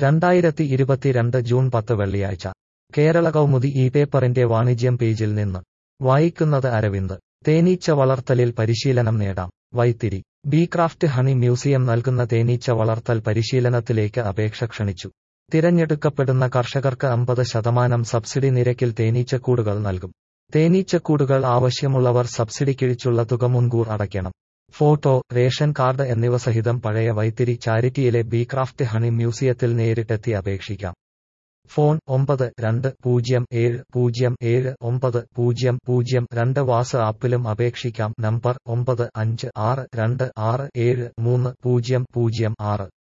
രണ്ടായിരത്തി ഇരുപത്തിരണ്ട് ജൂൺ പത്ത് വെള്ളിയാഴ്ച കേരള കൗമുദി ഈ പേപ്പറിന്റെ വാണിജ്യം പേജിൽ നിന്ന് വായിക്കുന്നത് അരവിന്ദ് തേനീച്ച വളർത്തലിൽ പരിശീലനം നേടാം വൈത്തിരി ബീക്രാഫ്റ്റ് ഹണി മ്യൂസിയം നൽകുന്ന തേനീച്ച വളർത്തൽ പരിശീലനത്തിലേക്ക് അപേക്ഷ ക്ഷണിച്ചു തിരഞ്ഞെടുക്കപ്പെടുന്ന കർഷകർക്ക് അമ്പത് ശതമാനം സബ്സിഡി നിരക്കിൽ തേനീച്ചക്കൂടുകൾ നൽകും തേനീച്ചക്കൂടുകൾ ആവശ്യമുള്ളവർ സബ്സിഡി കിഴിച്ചുള്ള തുക മുൻകൂർ അടയ്ക്കണം ഫോട്ടോ റേഷൻ കാർഡ് എന്നിവ സഹിതം പഴയ വൈത്തിരി ചാരിറ്റിയിലെ ബീക്രാഫ്റ്റ് ഹണി മ്യൂസിയത്തിൽ നേരിട്ടെത്തി അപേക്ഷിക്കാം ഫോൺ ഒമ്പത് രണ്ട് പൂജ്യം ഏഴ് പൂജ്യം ഏഴ് ഒമ്പത് പൂജ്യം പൂജ്യം രണ്ട് വാസ് ആപ്പിലും അപേക്ഷിക്കാം നമ്പർ ഒമ്പത് അഞ്ച് ആറ് രണ്ട് ആറ് ഏഴ് മൂന്ന് പൂജ്യം പൂജ്യം ആറ്